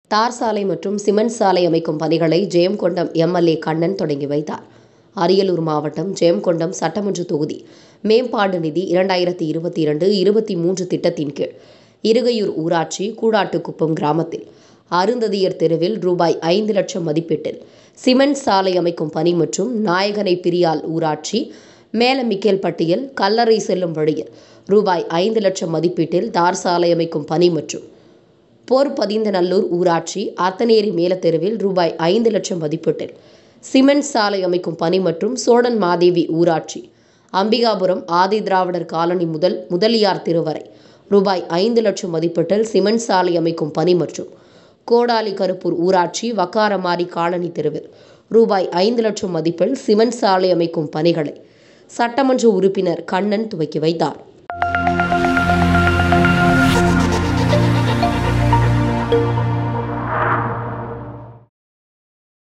தார் சாலை மற்றும் சிமெண்ட் சாலை அமைக்கும் பணிகளை ஜெயங்கொண்டம் எம்எல்ஏ கண்ணன் தொடங்கி வைத்தார் அரியலூர் மாவட்டம் ஜெயங்கொண்டம் சட்டமன்ற தொகுதி மேம்பாடு நிதி இரண்டாயிரத்தி இருபத்தி இரண்டு இருபத்தி மூன்று திட்டத்தின் கீழ் இருகையூர் ஊராட்சி கூடாட்டுக்குப்பம் கிராமத்தில் அருந்ததியர் தெருவில் ரூபாய் ஐந்து லட்சம் மதிப்பீட்டில் சிமெண்ட் சாலை அமைக்கும் பணி மற்றும் நாயகனை பிரியால் ஊராட்சி மேலமிக்கேல்பட்டியில் கல்லறை செல்லும் வழியில் ரூபாய் ஐந்து லட்சம் மதிப்பீட்டில் தார் சாலை அமைக்கும் பணி மற்றும் போர் பதிந்தநல்லூர் ஊராட்சி அத்தனேரி மேலத்தெருவில் ரூபாய் ஐந்து லட்சம் மதிப்பீட்டில் சிமெண்ட் சாலை அமைக்கும் பணி மற்றும் சோழன் மாதேவி ஊராட்சி அம்பிகாபுரம் ஆதி திராவிடர் காலனி முதல் முதலியார் திருவரை ரூபாய் ஐந்து லட்சம் மதிப்பீட்டில் சிமெண்ட் சாலை அமைக்கும் பணி மற்றும் கோடாலி கருப்பூர் ஊராட்சி வக்காரமாரி காலனி தெருவில் ரூபாய் ஐந்து லட்சம் மதிப்பில் சிமெண்ட் சாலை அமைக்கும் பணிகளை சட்டமன்ற உறுப்பினர் கண்ணன் துவக்கி வைத்தார்